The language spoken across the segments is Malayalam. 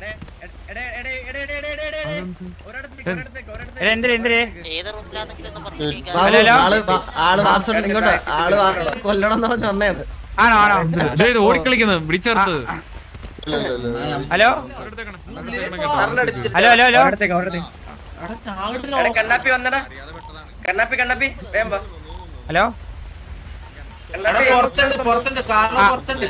എടാ, എന്തിന് എന്തിന് ഏത് റൂമിലാണെങ്കിലും ഒന്ന് പറഞ്ഞു ഹലോ, ഹലോ. ആള് വാ- ആള് വാസുണ്ട് ഇങ്ങോട്ട് ആള് വാ- കൊല്ലണം എന്ന് പറഞ്ഞ് വന്നേത് ആണോ ആണോ ദേ ഇത് ഓടിക്കളിക്കുന്നത് പിടിച്ചെടുത്ത് ഹലോ ഹലോ ഹലോ ഹലോ കണ്ണാപ്പി വന്നടാ കണ്ണാപ്പി കണ്ണാപ്പി വേഗം വാ. ഹലോ കണ്ണാപ്പി പുറത്തുണ്ട് പുറത്തുണ്ട് കാറിന് പുറത്തുണ്ട്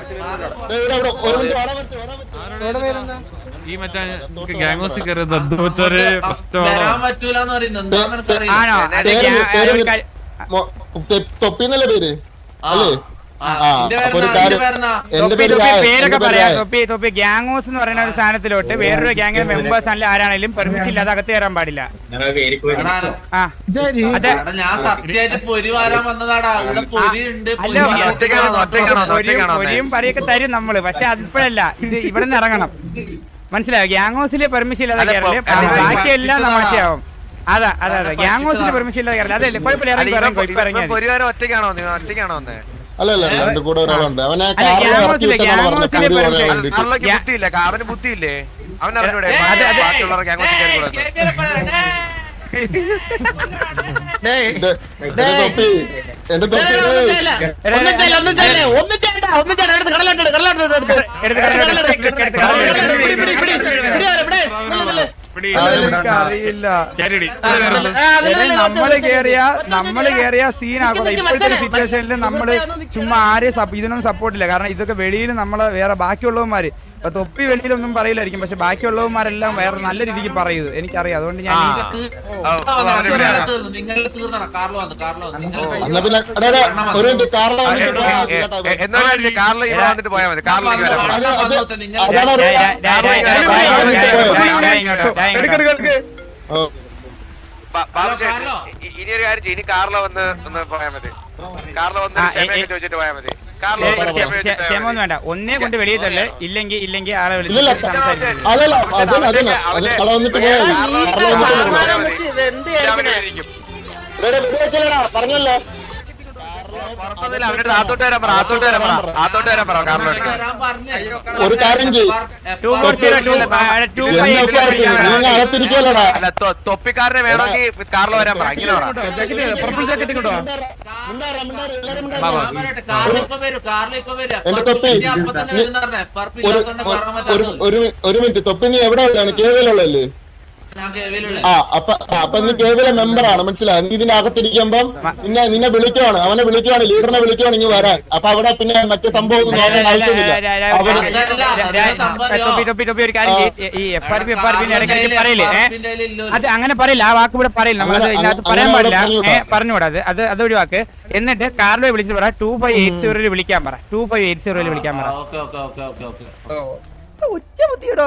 ഈ മച്ചാൻ ഗ്യാങ് ഹൗസിൽ കയറിയത് എന്ത് വെച്ചാല് വരാൻ പ്രശ്നമാണോ പറ്റൂലെന്ന് പറയുന്നത് എന്താന്ന് എനിക്കറിയില്ല ആണോ അത് പേര് ഞാൻ- പേര് ഒരു കാര്യം- തൊപ്പിന്നല്ലേ പേര് ആ. അല്ലേ ആ, ആ, ഇന്റെ അപ്പൊ ഒരു പേരെന്നാ, കാര്യം- ഇന്റെ പേരെന്നാ? എന്റെ തൊപ്പി പേര് തൊപ്പി രായ, പേരൊക്കെ എന്റെ പേര് പറയാം രായ. തൊപ്പി തൊപ്പി ഗ്യാങ്ങോസ് എന്ന് പറയുന്ന ഒരു സാധനത്തിലോട്ട് വേറൊരു ഗ്യാങ്ങിലെ മെമ്പേഴ്സ് അല്ല ആരാണെങ്കിലും പെർമിഷൻ ഇല്ലാതെ അകത്ത് കയറാൻ പാടില്ല എടാ, ആ അതെ എടാ, ഞാൻ സത്യമായിട്ട് പൊരി വാരാൻ വന്നതാടാ ഇവിടെ പൊരി ഉണ്ട് അല്ല പൊരിയും- പൊരിയും- പൊരിയും പറയൊക്കെ തരും നമ്മള് പക്ഷെ അതിപ്പോഴല്ല ഇത് ഇവിടെ നിന്ന് ഇറങ്ങണം മനസ്സിലായോ ഗ്യാങ് ഹൗസിലെ പെർമിഷൻ ഇല്ലാതെ കയറില്ല ബാക്കിയെല്ലാം തമാശയാവും അതാ അതെ അതെ ഗ്യാങ് ഹൗസിലെ പെർമിഷൻ ഇല്ലാതെ കയറില്ല അതല്ലേ കുഴപ്പമില്ല ഇറങ്ങി ഇറങ്ങി ഇപ്പൊ ഇറങ്ങിയാൽ മതി. ഒരുവാരം ഒറ്റയ്ക്കാണോ നിങ്ങൾ ഒറ്റയ്ക്കാണോ വന്നേ അല്ല അല്ല രണ്ടു കൂടെ ഒരാളുണ്ട് അവനെ അല്ല, കാറിൽ ഗ്യാങ് ഇറക്കി ഹൗസിലെ- വിട്ടെന്നാണ് ഗ്യാങ് പറഞ്ഞത് ഹൗസിലെ കമ്പി പറയാൻ പെർമിഷൻ- വേണ്ടിയിട്ട്. അവർക്ക് ഗ്യാ- ബുദ്ധിയില്ലേ അവന് ബുദ്ധിയില്ലേ അവൻ അറിഞ്ഞൂടെ അതെ, അതെ. ബാക്കിയുള്ളവർ ഗ്യാങ് കൂടെ ഡേയ്, എന്റെ- എന്റെ തൊപ്പി എന്റെ തൊപ്പി ഡേയ്, ഒന്നും ചെയ്യില്ല. ഒന്നും ചെയ്യില്ല, ഒന്നും ചെയ്യില്ല, ഒന്നും ചെയ്യണ്ട, ഒന്നും ചെയ്യണ്ട. എടുത്ത് കടലോട്ട് ഇട്, കടലോട്ട് ഇട്, എടുത്ത്. എടുത്ത് കടലോട്ട് ഇട്, എടുത്ത് എടുത്ത് കടലോട്ട് ഇട്. കടലോട്ട് ഇട്. പിടി, പിടി, പിടി, പിടി. പിടി അവരെ, പിടി. നില്ല്, നില്ല്. പിടി. എനിക്കറിയില്ല കേറിയിടി. ആ, നില്ല്, എടേ, നില്ല്, നമ്മള് നില്ല്. കേറിയ നമ്മള് കേറിയ സീനാകും നിക്ക് ഇപ്പോഴത്തെ ഒരു മച്ചാനെ, സിറ്റുവേഷനിൽ നമ്മള് ചുമ്മാ ആരെയും സപ്പ- ഇതിനൊന്നും സപ്പോർട്ട് ഇല്ല കാരണം ഇതൊക്കെ വെളിയിൽ നമ്മള് വേറെ ബാക്കിയുള്ളവന്മാര് ഇപ്പൊ തൊപ്പി വെളിയിലൊന്നും പറയില്ലായിരിക്കും പക്ഷെ ബാക്കിയുള്ളവന്മാരെല്ലാം വേറെ നല്ല രീതിക്ക് പറയൂ എനിക്കറിയാം അതുകൊണ്ട് ഞാൻ ഈ- നിങ്ങൾ തീർന്നടാ കാറിൽ വന്ന് കാറിൽ വന്ന് നിങ്ങൾ എന്നാ പിന്നെ എടാ, എടാ, ഒരു മിനിറ്റ് കാറിൽ വന്നിട്ട് വാ, കേട്ടോ, വാ. എന്നാലും കാറിൽ ഇവിടെ വന്നിട്ട് പോയാൽ മതി കാറിലേക്ക് വരാം അത് അത് നിങ്ങൾ അതാണ് ഡാ- ഡാ- ഡാ- ഡാ- ഡാ- ഡാ- ഡാ- ഡാ- ഡാ- ഇങ്ങോട്ട്, ഡാ ഇങ്ങോട്ട്. ഓ, ബാ- ബാബു ചേട്ടൻ, കാറിലോ? ഇ- ഇനി ഒരു കാര്യം ചെയ്യ്, ഇനി കാറിലോ വന്ന് ഒന്ന് പോയാൽ മതി കാറിലോ വന്ന് ആ, ക്ഷമയൊക്കെ ഏ- ഏ- ചോദിച്ചിട്ട് പോയാൽ മതി കാറിലോ ഏ, വന്ന് ക്ഷ- ക്ഷമ ക്ഷ- ചോദിച്ചിട്ട് ക്ഷമ പോയാൽ ഒന്നും വേണ്ട ഒന്നേ കൊണ്ട് വെളിയിൽ തല്ലേ ഇല്ലെങ്കിൽ ഇല്ലെങ്കിൽ ആളെ വിളിച്ച് ഇല്ലില്ല. സംസാരിക്കും അല്ലല്ല അതന്നെ അതന്നെ അത് കള വന്നിട്ട് പോയാൽ മതി കാറിൽ വന്നിട്ട് പോയാൽ മതി. എടാ, എടാ, വെറുതെ വെച്ചില്ലെടാ, പറഞ്ഞല്ലോ പുറത്തൊന്നുമില്ല അവരുടെ ആത്തോട്ട് വരാൻ പറ ആത്തോട്ട് വരാൻ പറ ആത്തോട്ട് വരാൻ പറ കാറിലോട്ട് വരാൻ പറഞ്ഞേ ഒരു കാര്യം ചെയ്യ്. Two four zero two two എന്നെ ഫൈവ് ഒക്കെ ഇറക്കി. നീ അകത്തിരിക്കുവല്ലോടാ അല്ല തൊ- തൊപ്പിക്കാരനെ വേണമെങ്കിൽ കാറിൽ വരാൻ പറ ഇങ്ങനെ പറ മിണ്ടാറ്, മിണ്ടാറ്, എല്ലാരും മിണ്ടാറ്. ഞാൻ പറയട്ടെ, കാറിൽ ഇപ്പൊ വരും കാറിൽ ഇപ്പൊ വരും എന്റെ എപ്പ- തൊപ്പി. ഇനി അപ്പൊ തന്നെ നീ- വരുന്ന പറഞ്ഞേ ഫർപ്പ് ഒരു ഇല്ലാത്തോണ്ട് കയറാൻ ഒരു പറ്റാത്തത് ഒരു ഒരു മിനിറ്റ് തൊപ്പി നീ എവിടെ ഉള്ളതാണ് കേവലുള്ളല്ലേ ഞാൻ കേവിലുള്ള ആ അപ്പൊ ആ, അപ്പൊ നീ കേവല മെമ്പറാണ് മനസ്സിലായി നീ ഇതിന്റെ അകത്തിരിക്കുമ്പം നിന്നെ നിന്നെ വിളിക്കുവാണ് അവനെ വിളിക്കുവാണ് ലീഡറിനെ വിളിക്കുവാണ് ഇങ്ങ് വരാൻ അപ്പൊ അവിടെ പിന്നെ മറ്റു സംഭവം ഒന്നും നോക്കേണ്ട ആവശ്യമില്ല അവര് തൊപ്പി തൊപ്പി തൊപ്പി ഒരു കാര്യം ചെയ്യ്. ഈ F R P F R P ഇടയ്ക്കിടയ്ക്ക് പറയില്ലേ ഏ? അത് അങ്ങനെ പറയില്ല ആ വാക്ക് ഇവിടെ പറയില്ല നമ്മൾ അങ്ങനെ- ഇതിനകത്ത് അങ്ങനെ പറയാൻ അവിടെ പാടില്ല പറഞ്ഞുകൂടാ. ഏ പറഞ്ഞുകൂടാ അത് അത് അത് ഒഴിവാക്ക് എന്നിട്ട് കാർലോ വിളിച്ച് പറ ടു ഫൈവ് എയ്റ്റ് സീറോയിൽ വിളിക്കാൻ പറ ടു ഫൈവ് എയ്റ്റ് സീറോയിൽ വിളിക്കാൻ പറ okay okay okay okay okay ഉച്ച ബുദ്ധിയോടോ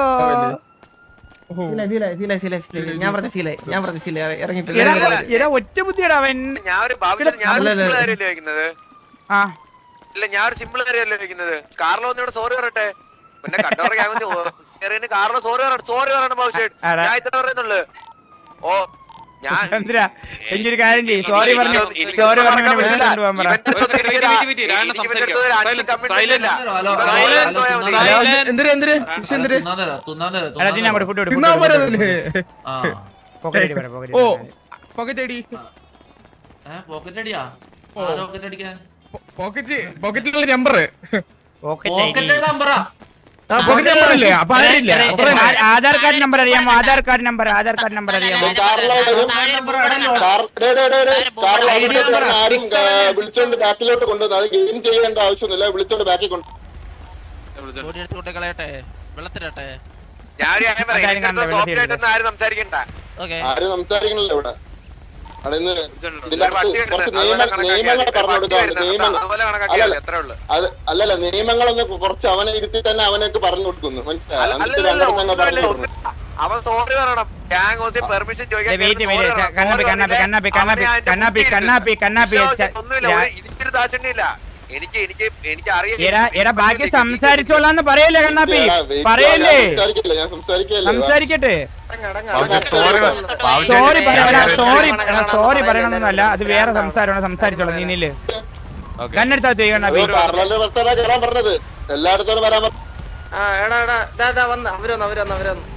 ഫീലായി, ഫീലായി, ഫീലായി, ഫീലായി, ഫീലായി. ഞാൻ പറഞ്ഞ ഫീലായി ഞാൻ പറഞ്ഞ ഫീലായി ഇറങ്ങിട്ട് എടാ, എടാ ഒറ്റ ബുദ്ധിയോടാ അവൻ ഞാൻ ഒരു ബാബു ഞാൻ അല്ല, അല്ല, സിമ്പിൾ അല്ല. കാര്യമല്ലേ ചോദിക്കുന്നത് ആ ഇല്ല ഞാൻ ഒരു സിമ്പിൾ കാര്യമല്ലേ ചോദിക്കുന്നത് കാറിലോ ഒന്ന് ഇവിടെ സോറി പറയട്ടെ പിന്നെ കണ്ടവർക്ക് ഞാൻ കാറിലോ സോറി പറയട്ടെ സോറി പറയണം ബാബു ചേട്ടൻ ആടാ. ഞാൻ ഇത്ര പറയുന്നുള്ളു ഓ ഞാൻ എന്തിനാ എനിക്കൊരു കാര്യം ചെയ്യ് സോറി പറഞ്ഞു എനിക്ക് സോറി പറഞ്ഞു മറക്കാൻ വിളിച്ചു പറ്റില്ല. കൊണ്ടുപോകാൻ പറ ഇവന്റെ അടുത്ത് ഒരു വെയിറ്റ്, വെയിറ്റ്, വെയിറ്റ്, രായണ്ണ എനിക്ക് ഇവന്റെ അടുത്ത് ഒരു സംസാരിക്കാം. anti commitment ഇല്ല. ഹലോ, ഹലോ, ഇവൻ ഹലോ, silent ഹലോ, പോയാൽ മതി. ഹലോ, എന്തിന് എന്തിന് പക്ഷെ എന്തിന് തുന്നാൻ തരാം, തുന്നാൻ തരാം, എടാ തുന്നാൻ ഇതിനെ അങ്ങോട്ട് തരാം. ഫുഡ് തിന്നാൻ പോരല്ലേ ആ. പോക്കറ്റ് പറ പോക്കറ്റ് ഓ അടി. പോക്കറ്റ് അടി ഏ, പോക്കറ്റ് അടിയാ ആരാ പോക്കറ്റ് അടിക്കാൻ പോക്കറ്റ് പോക്കറ്റിലുള്ള നമ്പർ പോക്കറ്റ് പോക്കറ്റ് ഐഡി. നമ്പറാ ആ പോക്കറ്റ് നമ്പർ ഇല്ലേ അപ്പൊ ആരില്ല എടാ, എടാ, ആ- ആധാർ കാർഡ് നമ്പർ അറിയാമോ Aadhaar card number Aadhaar card number അറിയാമോ കാറിലോ വരും നമ്പർ അവിടെ ലോഡ് കാർ ഡേ, ഡേ, ഡേ, ഡേ, കാറിൽ ID വന്നിട്ട് number ആ, ആരും six seven ആ, six വിളിച്ചോണ്ട് ബാക്കിലോട്ട് കൊണ്ടുവന്നു അത് ഗെയിം ചെയ്യേണ്ട ആവശ്യമൊന്നുമില്ല വിളിച്ചോണ്ട് ബാക്കിൽ കൊണ്ടു എടുത്തുകൊണ്ട് കളയട്ടെ വെള്ളത്തിലട്ടെ ഞാൻ ഒരു കാര്യം പറയാം. അതാരും ഇതിന്റെ കണ്ടില്ല, അടുത്ത് soft വെള്ളത്തിൽ ആയിട്ടൊന്നും ആരും സംസാരിക്കണ്ട ഓക്കെ ആരും സംസാരിക്കണല്ലോ ഇവിടെ അവിടെ നിന്ന് ഇതിന്റെ ഒരു അകത്ത് പട്ടിയുണ്ട്. കുറച്ച് അതുപോലെ നിയമ കണക്കാക്കിയാൽ നിയമങ്ങൾ മതി. പറഞ്ഞു പട്ടി കൊടുക്കാറുണ്ട് വരുന്നത്. നിയമങ്ങൾ അതുപോലെ കണക്കാക്കിയാൽ അല്ലല്ല. മതി. അത്രേ ഉള്ളൂ. അത് അല്ലല്ല നിയമങ്ങളൊന്ന് കുറച്ച് അവനെ ഇരുത്തി തന്നെ അവനൊക്കെ പറഞ്ഞു കൊടുക്കുന്നു മനസ്സിലായോ അല്ല, എന്നിട്ട് അല്ലല്ല, രണ്ടെണ്ണം തന്നെ പറഞ്ഞു ഒന്നുമില്ല, കൊടുക്കുന്നു ഒന്നുമില്ല. അവൻ സോറി പറയണം ഗ്യാങ് ഹൗസിൽ പെർമിഷൻ ചോദിക്കാൻ വെയിറ്റ് sorry വെയിറ്റ് പറയണം. കണ്ണാപ്പി sorry കണ്ണാപ്പി കണ്ണാപ്പി പറഞ്ഞിട്ട് കണ്ണാപ്പി അവനെ അതിന്റെ കണ്ണാപ്പി മുമ്പിൽ കണ്ണാപ്പി കണ്ണാപ്പി ഇല്ല, ച- ഒന്നുമില്ല ഞാൻ- ഒരു ഇതിന്റെ ദാക്ഷിണ്യം ഇല്ല എനിക്ക് എനിക്ക് എനിക്ക് അറിയാം എടാ എടാ ബാക്കി സംസാരിച്ചോളാന്ന് പറയല്ലേ കണ്ണാപ്പി എടാ, wait ചെയ്യ്, പറയല്ലേ ഞാൻ സംസാരിക്കില്ല ഞാൻ സംസാരിക്കില്ല സംസാരിക്കട്ടെ സോറി സോറി പറയണ സോറി സോറി പറയണമെന്നല്ല അത് വേറെ സംസാരമാണ് സംസാരിച്ചോളാം നീ നില്ല് കണ്ണെടുത്താ കണ്ണാപ്പി പാർലമെന്റ് വർത്തമാനം കയറാൻ പറഞ്ഞത് എല്ലായിടത്തോടും വരാൻ പറഞ്ഞു ആ എടാ എടാ ദാ ദാ വന്ന് അവര് വന്ന് അവര് വന്ന് അവര് വന്ന്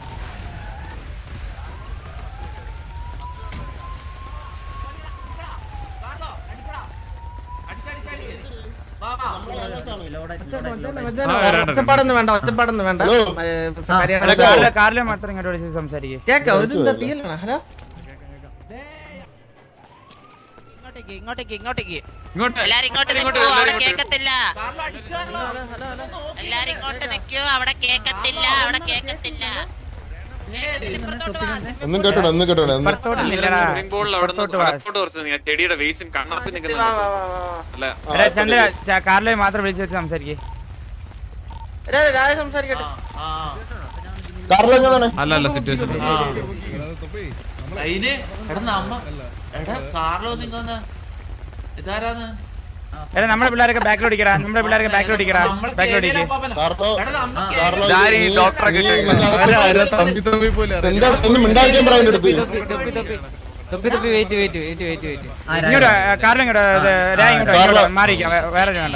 ഒച്ചപ്പാടൊന്നും വേണ്ട ഒച്ചപ്പാടൊന്നും വേണ്ട ഹലോ. ഏ, അല്ല, കാര്യമാണ് കാറിലെ കാറിലെ മാത്രം ഇങ്ങോട്ട് വിളിച്ച് സംസാരിക്കേ കേക്കാവോ ഇത് എന്താ പി എൽ ആണോ ഹലോ ഇങ്ങോട്ടേക്ക് ഇങ്ങോട്ടേക്ക് ഇങ്ങോട്ടേക്ക് ഇങ്ങോട്ട് എല്ലാരും ഇങ്ങോട്ട് നിൽക്കൂ അവിടെ കേക്കത്തില്ല എല്ലാരും ഇങ്ങോട്ട് നിൽക്കൂ അവിടെ കേക്കത്തില്ല അവിടെ കേക്കത്തില്ല കേക്കത്തില്ല, ഇപ്പുറത്തോട്ട് വാ. ഒന്നും കേട്ടോ ഒന്നും കേട്ടോ ഒന്നും പുറത്തോട്ട് നില്ലടാ പുറത്തോട്ട് വാ ചെടിയുടെ വേസും കണ്ണാപ്പി വാ വാ വാ വാ വാ. അല്ല എടാ ചന്ദ്ര ച- കാറിലെ മാത്രം വിളിച്ച് വെച്ച് സംസാരിക്കേ എടാ രാജ സംസാരിക്കട്ടെ കാറിലെങ്ങനെ അല്ല അല്ല സിറ്റുവേഷൻ അതിന് എടാ നമ്മ എടാ കാറിലോ നിങ്ങന്ന് ഇതാരാന്ന് എടാ നമ്മുടെ പിള്ളേരൊക്കെ ബാക്കിലോടിക്കടാ നമ്മുടെ പിള്ളേരൊക്കെ ബാക്കിലോടിക്കടാ നമ്മളെ ബാക്കിലോടിക്ക് കേരള പാപ്പനാ. കാറിലോ എടാ നമ്മ കാറിലോ ഇതാരീ നീ- ഡോക്ടറെ നീ കിട്ടിയത്? ഇതിനകത്ത് തമ്പി തമ്പി പോലെ എന്താ ഒന്നും മിണ്ടായിരിക്കാൻ പറയാൻ എടുത്ത് ഇങ്ങോട്ട് കാറിലും ഇങ്ങോട്ട് ഇത് രാ ഇങ്ങോട്ട് കാറിലോ. ഇങ്ങോട്ട് മാറിക്കാം വേ- വേറെ ഒരു വേണ്ട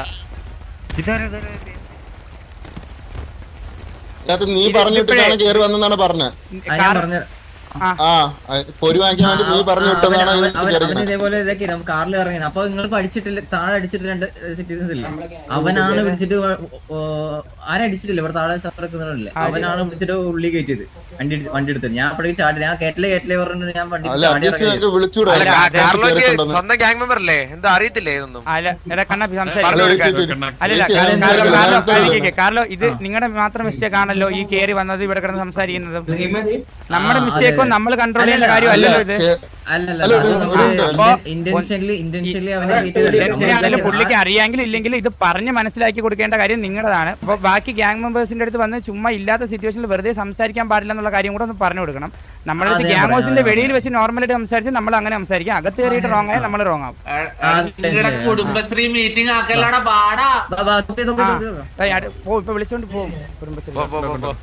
ഇതിനകത്ത് നീ പറഞ്ഞിട്ടാണ് കേറി വന്നെന്നാണ് പറഞ്ഞത് കാർ- ആ ആ പൊരി വാങ്ങിക്കാൻ വേണ്ടി നീ പറഞ്ഞു വിട്ടതാണ് ഇത് അവൻ കേറിക്കണത് ഇതേപോലെ ഇതൊക്കെ നമുക്ക് കാറിൽ ഇറങ്ങിയത് അപ്പൊ നിങ്ങൾ പഠിച്ചിട്ടില്ല താഴെ അടിച്ചിട്ട് രണ്ട് സിറ്റിസൺസ് ഇല്ല അവനാണ് വിളിച്ചിട്ട് ഓ, ആരും അടിച്ചിട്ടില്ല ഇവിടെ താഴെ ചത്രക്കുന്നില്ല അവനാണ് വിളിച്ചിട്ട് ഉള്ളി കയറ്റിയത് വണ്ടി എടുത്ത്- വണ്ടി എടുത്തത് ഞാൻ അപ്പോഴേക്ക് ചാടി ഞാൻ കേട്ടില്ലേ കേട്ടില്ലേ പറഞ്ഞു ഞാൻ വണ്ടി അല്ല ചാടി അറ്റ്ലീസ്റ്റ് ഇറങ്ങിയത് ഞങ്ങൾക്ക് വിളിച്ചൂടെ അല്ല കേറി കാർലോക്ക് കേറിയിട്ടുണ്ടെന്ന്. സ്വന്തം ഗ്യാങ് മെമ്പർ അല്ലേ എന്താ അറിയത്തില്ലേ ഇതൊന്നും അല്ല എടാ കണ്ണാപ്പി ഹലോ, സംസാരിക്കും വെയിറ്റ് ചെയ്യ്, വെയിറ്റ് ചെയ്യ്. അല്ലല്ല വെയിറ്റ് ചെയ്യ്, കാർലോ ഞാൻ കാർലോ സംസാരിക്കാം. കാർലോ കാർലോ ഇത് നിങ്ങളുടെ മാത്രം മിസ്റ്റേക്ക് ആണല്ലോ ഈ കേറി വന്നത് ഇവിടെ കിടന്ന് സംസാരിക്കുന്നതും നമ്മുടെ ആ, മിസ്റ്റേക്കും അതെ. നമ്മൾ കൺട്രോൾ ചെയ്യേണ്ട അല്ലല്ല, കാര്യമല്ലല്ലോ ഇത് കേ- അല്ലല്ല അല്ല, അത് ഒരു- നമ്മള് ഒരു- അപ്പൊ ഇന്റൻഷ്യലി ഇന്റൻഷ്യലി അവനെ ആണെങ്കിലും പുള്ളിക്ക് അറിയാമെങ്കിലും ഇല്ലെങ്കിലും ഇത് പറഞ്ഞ് മനസ്സിലാക്കി കൊടുക്കേണ്ട കാര്യം നിങ്ങളുടേതാണ് അപ്പോൾ ബാക്കി ഗ്യാങ് മെമ്പേഴ്സിന്റെ അടുത്ത് വന്ന് ചുമ്മാ ഇല്ലാത്ത സിറ്റുവേഷനിൽ വെറുതെ സംസാരിക്കാൻ പാടില്ല എന്നുള്ള കാര്യം കൂടെ ഒന്ന് പറഞ്ഞു കൊടുക്കണം നമ്മുടെ അടുത്ത് അതെ, ഗ്യാങ് പറയാം, ഹൗസിന്റെ പറയാം. വെളിയിൽ വെച്ച് നോർമലായിട്ട് സംസാരിച്ച് നമ്മൾ അങ്ങനെ സംസാരിക്കാം അകത്ത് കയറിയിട്ട് റോങ് ആയാൽ നമ്മൾ റോങ് ആവും നിങ്ങളുടെ കുടുംബശ്രീ മീറ്റിംഗ് ആക്കല്ലടാ പാടാ ഏയ് അട് പോ ഇപ്പൊ വിളിച്ചോണ്ട് പോകും കുടുംബശ്രീ പോ, പോ, പോ, പോ.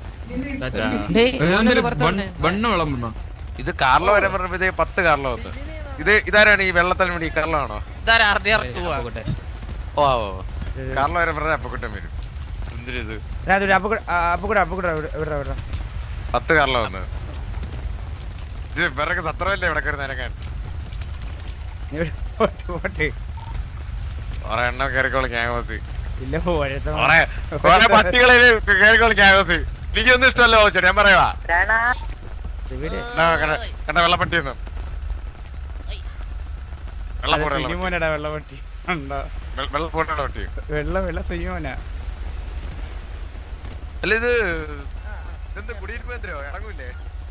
ബണ്ണ് വിളമ്പണോ ഇത് കാർലോ വരെ പറഞ്ഞപ്പോഴത്തേക്ക് പത്ത് കാർലോ വന്ന് ഇത് ഇതാരാണ് ഈ വെള്ളത്തൽ മുടി കാർലോ ആണോ ഇതാരാ RDR പോവാ? ഓ ഓ കാർലോ വരെ പറഞ്ഞ അപ്പക്കുട്ടൻ വരും എന്തിനിത് അതൊരു അപ്പൊ അപ്പൊ കൂടെ അപ്പൊ കൂടെ ഇവിടെ ഇവിടെ പത്ത് കാർലോ വന്ന് ഇത് ഇവരൊക്കെ സത്രമല്ലേ ഇവിടെ കയറി നിരക്കാൻ പോട്ടെ കുറെ എണ്ണം കയറിക്കോളും ക്യാമോസി ഇല്ല പോഴത്ത കുറെ കുറെ പട്ടികളെ കയറിക്കോളും ക്യാമോസി എനിക്കൊന്നും ഇഷ്ടമല്ല ഓച്ചോ ഞാൻ പറയാ കണ്ട വെള്ളപ്പട്ടിയൊന്നും വെള്ളപ്പോടെ സിനിമോനടാ വെള്ളപട്ടി ഉണ്ടോ വെള്ളപ്പോടെ പട്ടി വെള്ള വെള്ള സിനിമോനാ അല്ല ഇത് ഇതെന്ത് കുടിയിരിപ്പ് എന്തരോ ഇറങ്ങൂലേ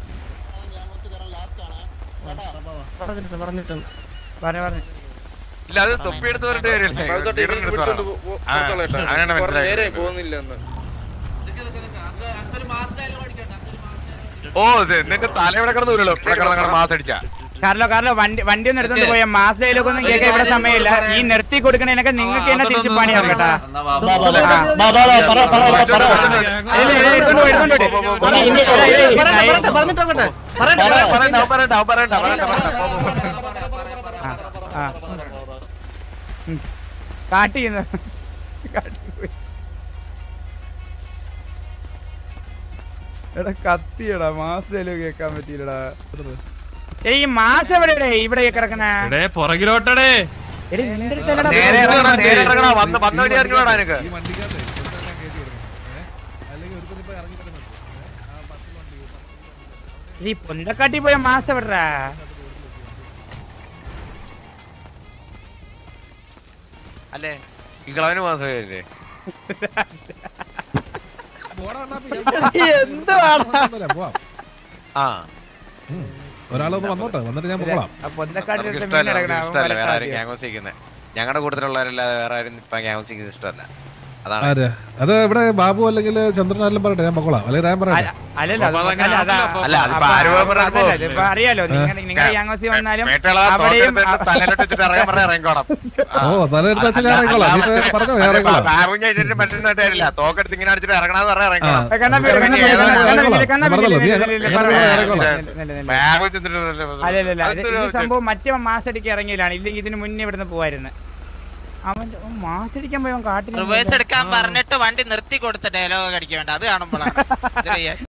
പറഞ്ഞിട്ടുണ്ട് പറഞ്ഞിട്ടുണ്ട് പറഞ്ഞു പറഞ്ഞു ഇല്ല അത് തൊപ്പി എടുത്ത് പറഞ്ഞിട്ട് കാര്യമില്ലേ ലീഡറിന്റെ അടുത്ത് പറയണം. ആ, അങ്ങനെ മനസ്സിലായി പോകുന്നില്ല എന്ന് ഒരു മാസമായാലും പഠിക്കണ്ട ഒരു മാസമായാലും ഓ ഇത് നിന്റെ തല ഇവിടെ കിടന്ന് ഉരുളോ ഇവിടെ കിടന്ന് മാസം അടിച്ചാ കാർലോ കാർലോ വണ്ടി വണ്ടി ഒന്ന് എടുത്തോണ്ട് പോയ മാസ് ഡയലോഗ് ഒന്നും കേൾക്കാൻ ഇവിടെ സമയമില്ല ഈ നിർത്തി കൊടുക്കണേനൊക്കെ നിങ്ങൾക്ക് തന്നെ തിരിച്ചു പണിയാവും കേട്ടാ എന്നാ വാ, ബാ, ബാ, ബാ, ബാ, ബാ, ബാ, പറ, പറ, പറ, പറ. ഇല്ല, ഇല്ല, എടുത്തോണ്ട് പോ, എടുത്തോണ്ട് പോ. പറഞ്ഞിട്ട് ഇല്ല, ഇല്ല, ഇല്ല, പറഞ്ഞിട്ട് ഇല്ല, പറഞ്ഞിട്ട് പറഞ്ഞിട്ടോട്ടെ പറ. പറയണ്ട അവൻ പറയണ്ട അവൻ പറയണ്ട പറയണ്ട പറയണ്ട പോ, പോ, പോ. ആ. ഉം. കാട്ടി ചെയ്യുന്നു. കാട്ടി പോയി. എടാ കത്തിയടാ മാസ് ഡയലോഗ് കേൾക്കാൻ പറ്റിയില്ലടാ ഏയ് ഈ മാസ് എവിടെയാ ഇവിടെ കിടക്കണേ എടേ പുറകിലോട്ടടേ എടി നിന്റെ അടുത്തല്ലടാ നേരെ പോയി. ഇറങ്ങണം നേരെ ഇറങ്ങണം വന്ന് വന്ന വഴി ഇറങ്ങണോടാ എനിക്ക് ഈ പൊന്തക്കാട്ടി പോയ മാസ് എവിടെടാ അല്ലേ ഈ കളവന് മാസം അല്ലേ ആ ഒരാളെ വന്നോട്ടെ വന്നിട്ട് ഞാൻ പോകാം ആ പൊന്തക്കാട്ടി നമുക്ക് അടുത്ത് ഇഷ്ടമല്ല മീൻ നമുക്ക് ഇഷ്ടമല്ല വേറെ ആരും കിടക്കണ ഗ്യാങ് ഹൗസ് ചെയ്യുന്നത് ഞങ്ങളുടെ കൂട്ടത്തിലുള്ളവരല്ലാതെ വേറെ ആരും ഇപ്പൊ ഗ്യാങ് ഹൗസ് ചെയ്യുന്നത് ഇഷ്ടമല്ല അതാണ് ആര് അത് ഇവിടെ ബാബു അല്ലെങ്കിൽ ചന്ദ്രനാലും പറയട്ടെ ഞാൻ പൊക്കോളാം അല്ലെങ്കിൽ ഞാൻ പറയട്ടെ അല്ലല്ല അത് അപ്പൊ അതങ്ങനെ അല്ല, അതാ- അപ്പൊ അല്ല, അതിപ്പോ അപ്പൊ ആരും അപ്പൊ പറഞ്ഞപ്പോ- അതല്ല, ഇതിപ്പോ അറിയാലോ നിങ്ങൾ നിങ്ങളുടെ യാങ്ങോസി വന്നാലും മേട്ടുള്ള അവിടെയും തലയിലോട്ട് വെച്ചിട്ട് ഇറങ്ങാൻ പറഞ്ഞ ഇറങ്ങിക്കോണം ഓ തലയെടുത്ത് വെച്ചാൽ ഞാൻ ഇറങ്ങിക്കോളാം നീ ഇപ്പൊ പറഞ്ഞോ ഞാൻ ഇറങ്ങിക്കോളാം ബാബും കഴിഞ്ഞിട്ട് മറ്റൊന്നും കാര്യമില്ല തോക്കെടുത്ത് ഇങ്ങനെ അടിച്ചിട്ട് ഇറങ്ങണമെന്ന് പറഞ്ഞാൽ ഇറങ്ങിക്കോണം ആ. കണ്ണാ വീട്, കണ്ണാ വീട്, കണ്ണാ വീട്, കണ്ണാ വീട്, പറഞ്ഞല്ലോ, നീ നില്ല്, നില്ല്, നില്ല്, പറഞ്ഞല്ലോ, പറഞ്ഞോ. ഇറങ്ങിക്കോളാം. നില്ല്, നില്ല്, നില്ല്. ബാബു അല്ല അല്ല അല്ല ഇത് ചെന്നിട്ട് ഈ സംഭവം മറ്റേ മാസടിക്ക് ഇറങ്ങിയതാണ് ഇല്ലെങ്കിൽ ഇതിന് മുന്നേ ഇവിടുന്ന് പോവായിരുന്നു അവൻ മാച്ചടിക്കാൻ പോയി അവൻ കാട്ടിൽ റിവേഴ്സ് എടുക്കാൻ പറഞ്ഞിട്ട് വണ്ടി നിർത്തി കൊടുത്ത ഡയലോഗ് അടിക്കാൻ വേണ്ട അത് കാണുമ്പോഴാണ് ഇത് ചെയ്യാൻ.